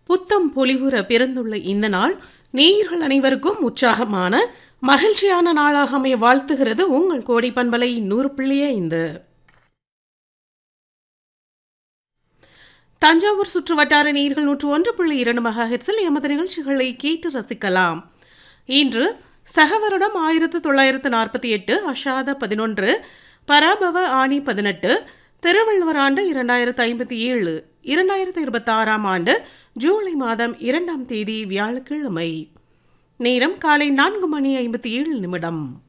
புத்தம் பொலிவுற பிறந்துள்ள இந்த நாள் நேயர்கள் அனைவருக்கும் உற்சாகமான மகிழ்ச்சியான நாளாக அமைய வாழ்த்துகிறது உங்கள் கோடி பண்பலை நூறு புள்ளி ஐந்து தஞ்சாவூர் சுற்று வட்டார நீர்கள் நூற்று ஒன்று புள்ளி இரண்டு மெகாஹெட்ஸில் எமது நிகழ்ச்சிகளை கேட்டு ரசிக்கலாம் இன்று சகவருடம் ஆயிரத்து தொள்ளாயிரத்து நாற்பத்தி எட்டு அஷாத பதினொன்று பராபவ ஆணி பதினெட்டு திருவள்ளுவர் ஆண்டு இரண்டாயிரத்து ஐம்பத்தி ஏழு இரண்டாயிரத்து இருபத்தாறாம் ஆண்டு ஜூலை மாதம் இரண்டாம் தேதி வியாழக்கிழமை நேரம் காலை நான்கு மணி ஐம்பத்தி ஏழு நிமிடம்